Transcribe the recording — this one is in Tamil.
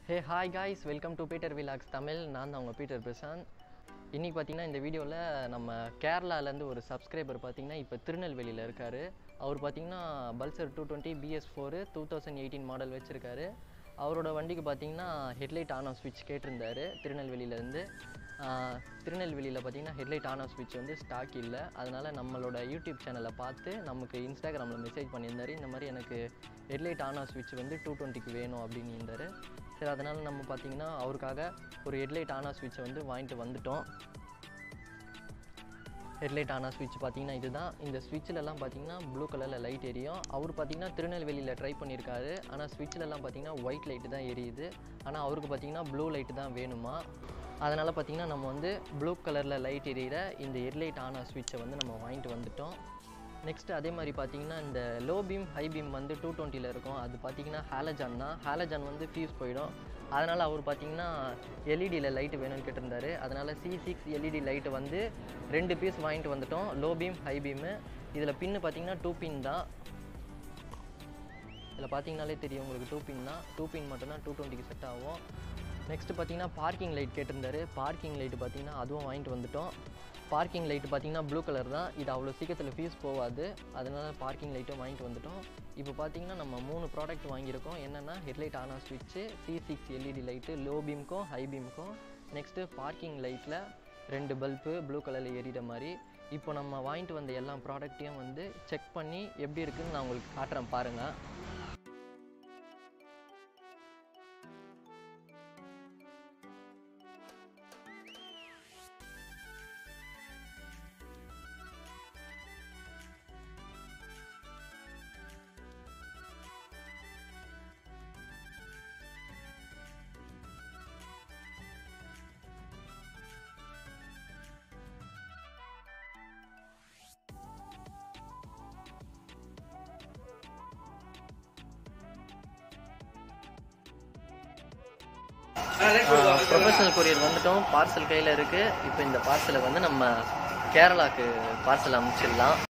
hey hi guys welcome to Peter vlogs Tamil நான் தான் உங்கள் பீட்டர் பிரசாந்த் இன்றைக்கி பார்த்தீங்கன்னா இந்த வீடியோவில் நம்ம கேரளாலேருந்து ஒரு சப்ஸ்கிரைபர் பார்த்தீங்கன்னா இப்போ திருநெல்வேலியில் இருக்கார் அவர் பார்த்தீங்கன்னா pulsar two twenty BS four two thousand eighteen model வச்சுருக்காரு அவரோட வண்டிக்கு பார்த்தீங்கன்னா ஹெட்லைட் ஆன் ஆஃப் ஸ்விட்ச் கேட்டிருந்தாரு திருநெல்வேலியிலேருந்து திருநெல்வேலியில் பார்த்தீங்கன்னா ஹெட்லைட் ஆன் ஆஃப் ஸ்விட்ச் வந்து ஸ்டாக் இல்லை அதனால் நம்மளோட யூடியூப் சேனலை பார்த்து நமக்கு இன்ஸ்டாகிராமில் மெசேஜ் பண்ணியிருந்தாரு இந்த மாதிரி எனக்கு ஹெட்லைட் ஆன் ஆஃப் ஸ்விட்ச் வந்து டூ டுவெண்ட்டிக்கு வேணும் அப்படின்னு இருந்தார் சரி அதனால் நம்ம பார்த்தீங்கன்னா அவருக்காக ஒரு ஹெட்லைட் ஆன் ஆஃப் ஸ்விட்சை வந்து வாங்கிட்டு வந்துட்டோம் ஹெட்லைட் ஆன ஸ்விட்ச் பார்த்தீங்கன்னா இதுதான் இந்த ஸ்விட்சிலலாம் பார்த்தீங்கன்னா ப்ளூ கலரில் லைட் எரியும் அவர் பார்த்தீங்கன்னா திருநெல்வேலியில் ட்ரை பண்ணியிருக்காரு ஆனால் ஸ்விட்சிலலாம் பார்த்தீங்கன்னா ஒயிட் லைட்டு தான் எரியுது ஆனால் அவருக்கு பார்த்தீங்கன்னா ப்ளூ லைட்டு தான் வேணுமா அதனால் பார்த்தீங்கன்னா நம்ம வந்து ப்ளூ கலரில் லைட் எரியிற இந்த ஹெட்லைட் ஆன ஸ்விட்சை வந்து நம்ம வாங்கிட்டு வந்துட்டோம் நெக்ஸ்ட் அதே மாதிரி பார்த்தீங்கன்னா இந்த லோ பீம் ஹை பீம் வந்து டூ டுவெண்ட்டியில் இருக்கும் அது பார்த்தீங்கன்னா ஹாலஜான் தான் ஹாலஜான் வந்து ஃபியூஸ் போயிடும் அதனால் அவர் பார்த்தீங்கன்னா எல்இடியில் லைட்டு வேணும்னு கேட்டிருந்தாரு அதனால் சி சிக்ஸ் எல்இடி லைட்டு வந்து ரெண்டு பீஸ் வாங்கிட்டு வந்துட்டோம் லோ பீம் ஹை பீமு இதில் பின்னு பார்த்தீங்கன்னா டூ பின் தான் இதில் பார்த்தீங்கனாலே தெரியும் உங்களுக்கு டூ பின் தான் டூ பின் மட்டும்தான் டூ டுவெண்ட்டிக்கு செட் ஆகும் நெக்ஸ்ட் பார்த்தீங்கன்னா பார்க்கிங் லைட் கேட்டிருந்தாரு பார்க்கிங் லைட்டு பார்த்தீங்கன்னா அதுவும் வாங்கிட்டு வந்துட்டோம் பார்க்கிங் லைட்டு பார்த்தீங்கன்னா ப்ளூ கலர் தான் இது அவ்வளோ சீக்கிரத்தில் ஃபீஸ் போகாது அதனால பார்க்கிங் லைட்டும் வாங்கிட்டு வந்துட்டோம் இப்போ பார்த்தீங்கன்னா நம்ம மூணு ப்ராடக்ட் வாங்கியிருக்கோம் என்னென்னா ஹெட்லைட் ஆனா ஸ்விட்ச்சு C six LED light low பீம்க்கும் ஹை பீம்க்கும் நெக்ஸ்ட்டு பார்க்கிங் லைட்டில் ரெண்டு பல்பு ப்ளூ கலரில் எரியிற மாதிரி இப்போ நம்ம வாங்கிட்டு வந்த எல்லா ப்ராடக்ட்டையும் வந்து செக் பண்ணி எப்படி இருக்குன்னு நான் உங்களுக்கு காட்டுறேன் பாருங்கள் ப்ரொஃபஷனல் கொரியர் வந்துட்டோம் பார்சல் கையில் இருக்குது இப்போ இந்த பார்சலை வந்து நம்ம கேரளாக்கு பார்சல் அனுப்பிச்சிடலாம்